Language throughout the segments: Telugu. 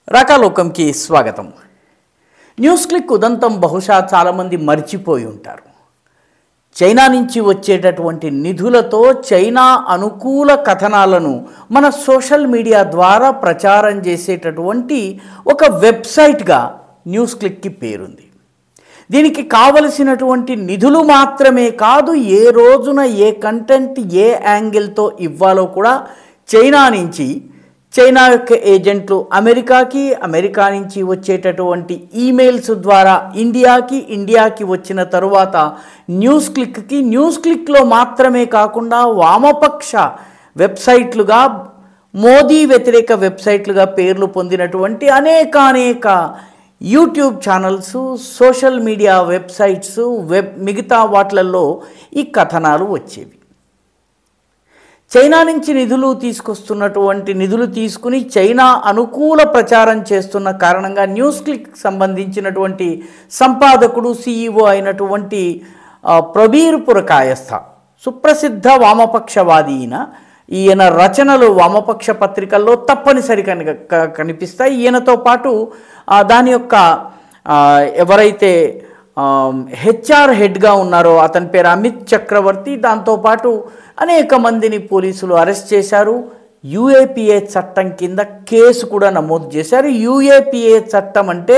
రాకాలోకంకి స్వాగతం న్యూస్ క్లిక్ ఉదంతం బహుశా చాలామంది మర్చిపోయి ఉంటారు చైనా నుంచి వచ్చేటటువంటి నిధులతో చైనా అనుకూల కథనాలను మన సోషల్ మీడియా ద్వారా ప్రచారం చేసేటటువంటి ఒక వెబ్సైట్గా న్యూస్ క్లిక్కి పేరుంది దీనికి కావలసినటువంటి నిధులు మాత్రమే కాదు ఏ రోజున ఏ కంటెంట్ ఏ యాంగిల్తో ఇవ్వాలో కూడా చైనా నుంచి చైనా యొక్క ఏజెంట్లు అమెరికాకి అమెరికా నుంచి వచ్చేటటువంటి ఈమెయిల్స్ ద్వారా ఇండియాకి ఇండియాకి వచ్చిన తరువాత న్యూస్ క్లిక్కి న్యూస్ క్లిక్లో మాత్రమే కాకుండా వామపక్ష వెబ్సైట్లుగా మోదీ వ్యతిరేక వెబ్సైట్లుగా పేర్లు పొందినటువంటి అనేకానేక YouTube channels social media websites web మిగతా వాటిలలో ఈ కథనాలు వచ్చేవి చైనా నుంచి నిధులు తీసుకొస్తున్నటువంటి నిధులు తీసుకుని చైనా అనుకూల ప్రచారం చేస్తున్న కారణంగా న్యూస్ క్లిక్ సంబంధించినటువంటి సంపాదకుడు సీఈఓ అయినటువంటి ఆ, ప్రబీర్ పురకాయస్థ సుప్రసిద్ధ వామపక్షవాది ఈయన ఈయన రచనలు వామపక్ష పత్రికల్లో తప్పనిసరిగా క- కనిపిస్తాయి ఈయనతో పాటు ఆ, దాని యొక్క ఆ, ఎవరైతే హెచ్ఆర్ హెడ్గా ఉన్నారో అతని పేరు అమిత్ చక్రవర్తి దాంతోపాటు అనేక మందిని పోలీసులు అరెస్ట్ చేశారు యుఏపిఏ చట్టం కింద కేసు కూడా నమోదు చేశారు యుఏపిఏ చట్టం అంటే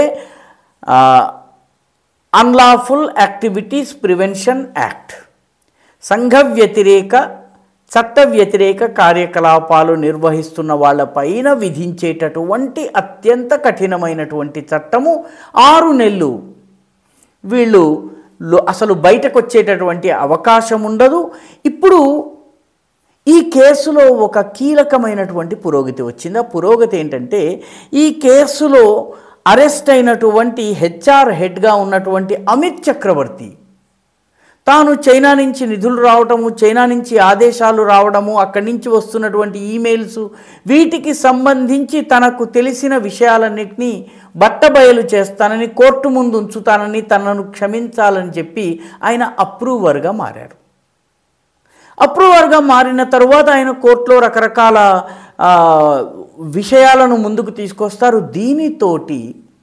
అన్లాఫుల్ యాక్టివిటీస్ ప్రివెన్షన్ యాక్ట్ సంఘ వ్యతిరేక చట్ట వ్యతిరేక కార్యకలాపాలు నిర్వహిస్తున్న వాళ్ళపైన విధించేటటువంటి అత్యంత కఠినమైనటువంటి చట్టము ఆరు నెలలు వీళ్ళు లో- అసలు బయటకు వచ్చేటటువంటి అవకాశం ఉండదు ఇప్పుడు ఈ కేసులో ఒక కీలకమైనటువంటి పురోగతి వచ్చింది ఆ పురోగతి ఏంటంటే ఈ కేసులో అరెస్ట్ అయినటువంటి హెచ్ఆర్ హెడ్గా ఉన్నటువంటి అమిత్ చక్రవర్తి తాను చైనా నుంచి నిధులు రావడము చైనా నుంచి ఆదేశాలు రావడము అక్కడి నుంచి వస్తున్నటువంటి ఈమెయిల్స్ వీటికి సంబంధించి తనకు తెలిసిన విషయాలన్నింటినీ బట్టబయలు చేస్తానని కోర్టు ముందు ఉంచుతానని తనను క్షమించాలని చెప్పి ఆయన అప్రూవర్గా మారారు అప్రూవర్గా మారిన తరువాత ఆయన కోర్టులో రకరకాల ఆ, విషయాలను ముందుకు తీసుకొస్తారు దీనితోటి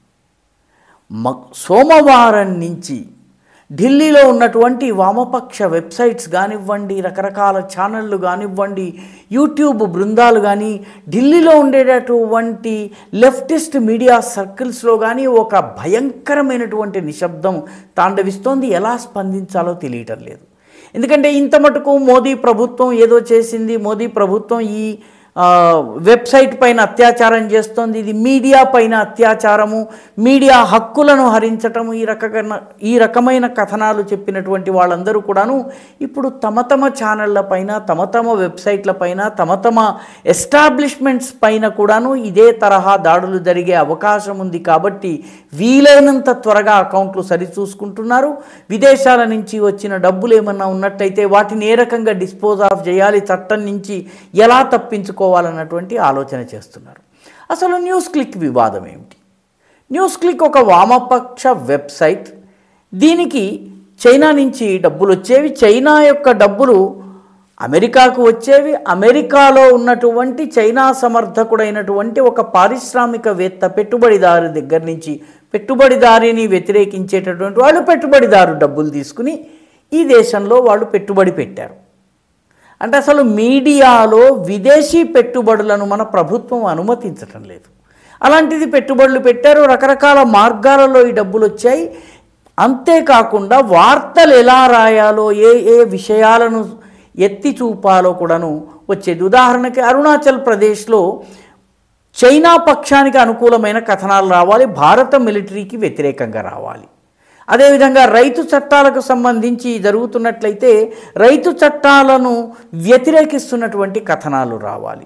మ సోమవారం నుంచి ఢిల్లీలో ఉన్నటువంటి వామపక్ష వెబ్సైట్స్ కానివ్వండి రకరకాల ఛానళ్ళు కానివ్వండి యూట్యూబ్ బృందాలు కానీ ఢిల్లీలో ఉండేటటువంటి లెఫ్టిస్ట్ మీడియా సర్కిల్స్లో కానీ ఒక భయంకరమైనటువంటి నిశ్శబ్దం తాండవిస్తోంది ఎలా స్పందించాలో తెలియటం లేదు ఎందుకంటే ఇంత మటుకు మోదీ ప్రభుత్వం ఏదో చేసింది మోదీ ప్రభుత్వం ఈ ఆ, వెబ్సైట్ పైన అత్యాచారం చేస్తోంది ఇది మీడియా పైన అత్యాచారము మీడియా హక్కులను హరించటము ఈ రకమైన ఈ రకమైన కథనాలు చెప్పినటువంటి వాళ్ళందరూ కూడాను ఇప్పుడు తమ తమ ఛానళ్ళ పైన తమ తమ వెబ్సైట్ల పైన తమ తమ ఎస్టాబ్లిష్మెంట్స్ పైన కూడాను ఇదే తరహా దాడులు జరిగే అవకాశం ఉంది కాబట్టి వీలైనంత త్వరగా అకౌంట్లు సరిచూసుకుంటున్నారు విదేశాల నుంచి వచ్చిన డబ్బులు ఏమన్నా ఉన్నట్టయితే వాటిని ఏ రకంగా డిస్పోజ్ ఆఫ్ చేయాలి చట్టం నుంచి ఎలా తప్పించుకోవాలన్నటువంటి ఆలోచన చేస్తున్నారు అసలు న్యూస్ క్లిక్ వివాదం ఏమిటి న్యూస్ క్లిక్ ఒక వామపక్ష వెబ్సైట్ దీనికి చైనా నుంచి డబ్బులు వచ్చేవి చైనా యొక్క డబ్బులు అమెరికాకు వచ్చేవి అమెరికాలో ఉన్నటువంటి చైనా సమర్థకుడైనటువంటి ఒక పారిశ్రామికవేత్త పెట్టుబడిదారు దగ్గర నుంచి పెట్టుబడిదారిని వ్యతిరేకించేటటువంటి వాళ్ళు పెట్టుబడిదారు డబ్బులు తీసుకుని ఈ దేశంలో వాళ్ళు పెట్టుబడి పెట్టారు అంటే అసలు మీడియాలో విదేశీ పెట్టుబడులను మన ప్రభుత్వం అనుమతించటం లేదు అలాంటిది పెట్టుబడులు పెట్టారు రకరకాల మార్గాలలో ఈ డబ్బులు వచ్చాయి అంతేకాకుండా వార్తలు ఎలా రాయాలో ఏ ఏ విషయాలను ఎత్తి చూపాలో కూడాను వచ్చేది ఉదాహరణకి అరుణాచల్ ప్రదేశ్లో చైనా పక్షానికి అనుకూలమైన కథనాలు రావాలి భారత మిలిటరీకి వ్యతిరేకంగా రావాలి అదేవిధంగా రైతు చట్టాలకు సంబంధించి జరుగుతున్నట్లయితే రైతు చట్టాలను వ్యతిరేకిస్తున్నటువంటి కథనాలు రావాలి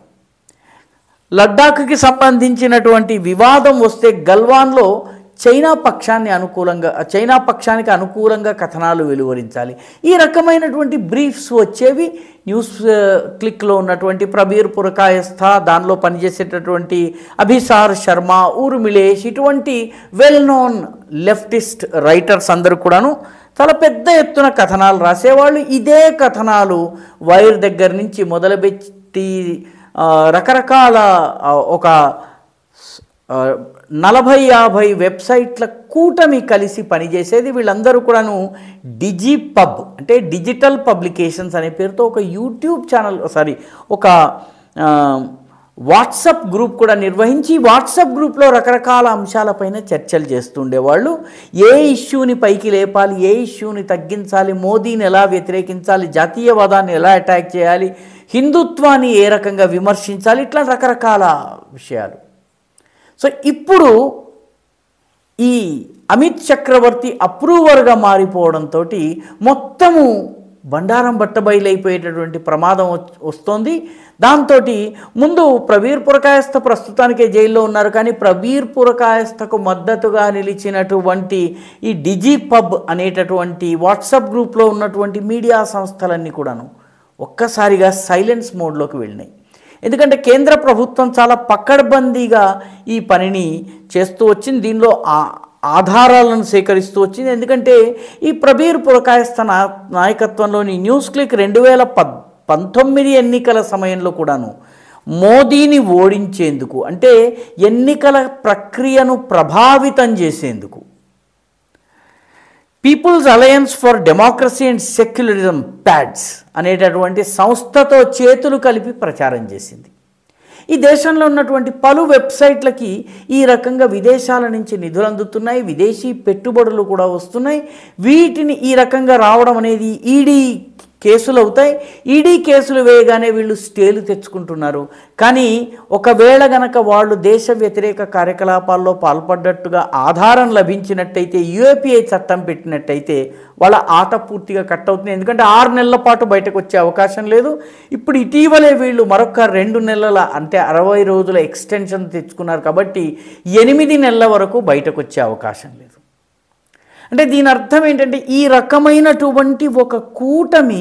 లడ్డాఖ్కి సంబంధించినటువంటి వివాదం వస్తే గల్వాన్లో చైనా పక్షాన్ని అనుకూలంగా చైనా పక్షానికి అనుకూలంగా కథనాలు వెలువరించాలి ఈ రకమైనటువంటి బ్రీఫ్స్ వచ్చేవి న్యూస్ ఆ, క్లిక్లో ఉన్నటువంటి ప్రబీర్ పురకాయస్థ దానిలో పనిచేసేటటువంటి అభిసార్ శర్మ ఊర్మిళేష్ ఇటువంటి వెల్ నోన్ లెఫ్టిస్ట్ రైటర్స్ అందరూ కూడాను చాలా పెద్ద ఎత్తున కథనాలు రాసేవాళ్ళు ఇదే కథనాలు వైర్ దగ్గర నుంచి మొదలుపెట్టి ఆ, రకరకాల ఆ, ఒక ఆ, నలభై యాభై వెబ్సైట్ల కూటమి కలిసి పనిచేసేది వీళ్ళందరూ కూడాను డిజి పబ్ అంటే డిజిటల్ పబ్లికేషన్స్ అనే పేరుతో ఒక యూట్యూబ్ ఛానల్ సారీ ఒక ఆ, వాట్సప్ గ్రూప్ కూడా నిర్వహించి వాట్సప్ గ్రూప్లో రకరకాల అంశాలపైన చర్చలు చేస్తుండేవాళ్ళు ఏ ఇష్యూని పైకి లేపాలి ఏ ఇష్యూని తగ్గించాలి మోదీని ఎలా వ్యతిరేకించాలి జాతీయవాదాన్ని ఎలా అటాక్ చేయాలి హిందుత్వాన్ని ఏ రకంగా విమర్శించాలి ఇట్లా రకరకాల విషయాలు సో ఇప్పుడు ఈ అమిత్ చక్రవర్తి అప్రూవర్గా మారిపోవడంతో మొత్తము బండారం బట్టబయలైపోయేటటువంటి ప్రమాదం వచ్- వస్తోంది దాంతో ముందు ప్రవీర్ పురకాయస్థ ప్రస్తుతానికే జైల్లో ఉన్నారు కానీ ప్రవీర్ పురకాయస్థకు మద్దతుగా నిలిచినటువంటి ఈ డిజీ పబ్ అనేటటువంటి వాట్సాప్ గ్రూప్లో ఉన్నటువంటి మీడియా సంస్థలన్నీ కూడాను ఒక్కసారిగా సైలెన్స్ మోడ్లోకి వెళ్ళినాయి ఎందుకంటే కేంద్ర ప్రభుత్వం చాలా పకడ్బందీగా ఈ పనిని చేస్తూ వచ్చింది దీనిలో ఆ ఆధారాలను సేకరిస్తూ వచ్చింది ఎందుకంటే ఈ ప్రబీర్ పురకాయస్థ నా నాయకత్వంలోని న్యూస్ క్లిక్ రెండు వేల పద్ పంతొమ్మిది ఎన్నికల సమయంలో కూడాను మోదీని ఓడించేందుకు అంటే ఎన్నికల ప్రక్రియను ప్రభావితం చేసేందుకు peoples alliance for democracy and secularism PADS అనేటటువంటి సంస్థతో చేతులు కలిపి ప్రచారం చేసింది ఈ దేశంలో ఉన్నటువంటి పలు వెబ్సైట్లకి ఈ రకంగా విదేశాల నుంచి నిధులు అందుతున్నాయి విదేశీ పెట్టుబడులు కూడా వస్తున్నాయి వీటిని ఈ రకంగా రావడం అనేది ఈడీ కేసులు అవుతాయి ఈడీ కేసులు వేయగానే వీళ్ళు స్టేలు తెచ్చుకుంటున్నారు కానీ ఒకవేళ గనక వాళ్ళు దేశ వ్యతిరేక కార్యకలాపాల్లో పాల్పడ్డట్టుగా ఆధారం లభించినట్టయితే యుఏపిఐ చట్టం పెట్టినట్టయితే వాళ్ళ ఆట పూర్తిగా కట్ అవుతుంది ఎందుకంటే ఆరు నెలల పాటు బయటకు వచ్చే అవకాశం లేదు ఇప్పుడు ఇటీవలే వీళ్ళు మరొక రెండు నెలల అంటే అరవై రోజుల ఎక్స్టెన్షన్ తెచ్చుకున్నారు కాబట్టి ఎనిమిది నెలల వరకు బయటకు వచ్చే అవకాశం లేదు అంటే దీని అర్థం ఏంటంటే ఈ రకమైనటువంటి ఒక కూటమి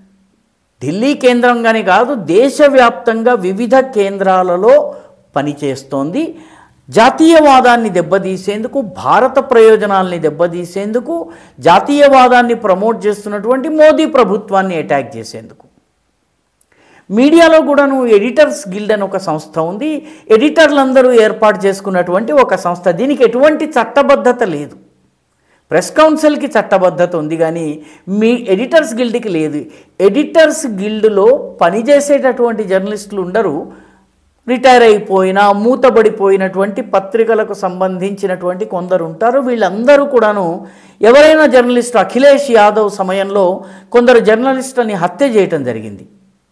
ఢిల్లీ కేంద్రంగానే కాదు దేశవ్యాప్తంగా వివిధ కేంద్రాలలో పనిచేస్తోంది జాతీయవాదాన్ని దెబ్బతీసేందుకు భారత ప్రయోజనాల్ని దెబ్బతీసేందుకు జాతీయవాదాన్ని ప్రమోట్ చేస్తున్నటువంటి మోదీ ప్రభుత్వాన్ని అటాక్ చేసేందుకు మీడియాలో కూడాను ఎడిటర్స్ గిల్డ్ అని ఒక సంస్థ ఉంది ఎడిటర్లందరూ ఏర్పాటు చేసుకున్నటువంటి ఒక సంస్థ దీనికి ఎటువంటి చట్టబద్ధత లేదు ప్రెస్ కౌన్సిల్కి చట్టబద్ధత ఉంది కానీ మీ ఎడిటర్స్ గిల్డ్కి లేదు ఎడిటర్స్ గిల్డ్లో పనిచేసేటటువంటి జర్నలిస్టులు ఉండరు రిటైర్ అయిపోయిన మూతబడిపోయినటువంటి పత్రికలకు సంబంధించినటువంటి కొందరు ఉంటారు వీళ్ళందరూ కూడాను ఎవరైనా జర్నలిస్ట్ అఖిలేష్ యాదవ్ సమయంలో కొందరు జర్నలిస్టులని హత్య చేయటం జరిగింది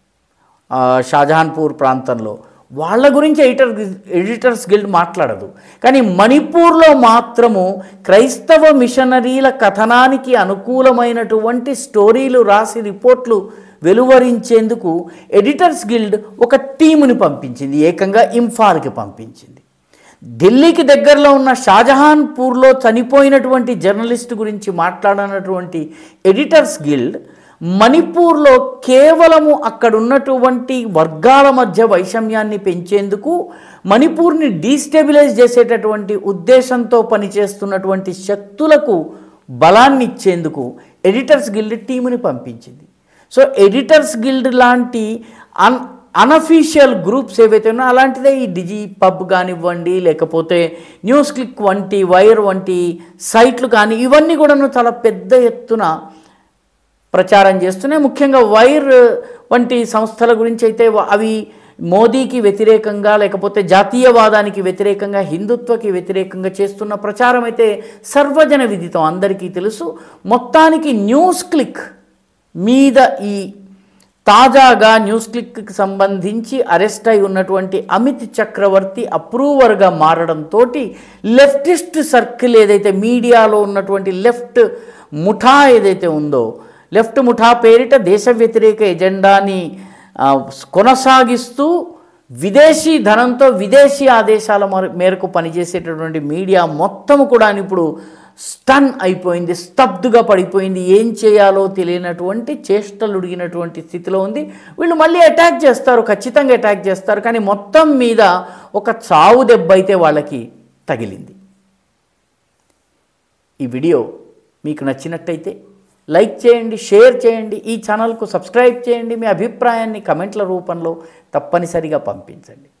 ఆ, షాజహాన్పూర్ ప్రాంతంలో వాళ్ళ గురించి ఎడిటర్ ఎడిటర్స్ గిల్డ్ మాట్లాడదు కానీ మణిపూర్లో మాత్రము క్రైస్తవ మిషనరీల కథనానికి అనుకూలమైనటువంటి స్టోరీలు రాసి రిపోర్ట్లు వెలువరించేందుకు ఎడిటర్స్ గిల్డ్ ఒక టీముని పంపించింది ఏకంగా ఇంఫాల్కి పంపించింది ఢిల్లీకి దగ్గరలో ఉన్న షాజహాన్పూర్లో చనిపోయినటువంటి జర్నలిస్ట్ గురించి మాట్లాడనటువంటి ఎడిటర్స్ గిల్డ్ మణిపూర్లో కేవలము అక్కడ ఉన్నటువంటి వర్గాల మధ్య వైషమ్యాన్ని పెంచేందుకు మణిపూర్ని డీస్టెబిలైజ్ చేసేటటువంటి ఉద్దేశంతో పనిచేస్తున్నటువంటి శక్తులకు బలాన్ని ఇచ్చేందుకు ఎడిటర్స్ గిల్డ్ టీముని పంపించింది సో ఎడిటర్స్ గిల్డ్ లాంటి అన్ అన్అఫీషియల్ గ్రూప్స్ ఏవైతే ఉన్నాయో అలాంటిదే ఈ డిజీ పబ్ కానివ్వండి లేకపోతే న్యూస్ క్లిక్ వంటి వైర్ వంటి సైట్లు కానీ ఇవన్నీ కూడాను చాలా పెద్ద ఎత్తున ప్రచారం చేస్తున్నాయి ముఖ్యంగా వైర్ వంటి సంస్థల గురించి అయితే వ- అవి మోదీకి వ్యతిరేకంగా లేకపోతే జాతీయవాదానికి వ్యతిరేకంగా హిందుత్వకి వ్యతిరేకంగా చేస్తున్న ప్రచారం అయితే సర్వజన విదితం అందరికీ తెలుసు మొత్తానికి న్యూస్ క్లిక్ మీద ఈ తాజాగా న్యూస్ క్లిక్కి సంబంధించి అరెస్ట్ అయి ఉన్నటువంటి అమిత్ చక్రవర్తి అప్రూవర్గా మారడంతో లెఫ్టిస్ట్ సర్కిల్ ఏదైతే మీడియాలో ఉన్నటువంటి లెఫ్ట్ ముఠా ఏదైతే ఉందో లెఫ్ట్ ముఠా పేరిట దేశ వ్యతిరేక ఎజెండాని ఆ, కొనసాగిస్తూ విదేశీ ధనంతో విదేశీ ఆదేశాల మర- మేరకు పనిచేసేటటువంటి మీడియా మొత్తం కూడా ఇప్పుడు స్టన్ అయిపోయింది స్తబ్దుగా పడిపోయింది ఏం చేయాలో తెలియనటువంటి చేష్టలు ఉడిగినటువంటి స్థితిలో ఉంది వీళ్ళు మళ్ళీ అటాక్ చేస్తారు ఖచ్చితంగా అటాక్ చేస్తారు కానీ మొత్తం మీద ఒక చావు దెబ్బ అయితే వాళ్ళకి తగిలింది ఈ వీడియో మీకు నచ్చినట్టయితే లైక్ చేయండి షేర్ చేయండి ఈ ఛానల్కు సబ్స్క్రైబ్ చేయండి మీ అభిప్రాయాన్ని కమెంట్ల రూపంలో తప్పనిసరిగా పంపించండి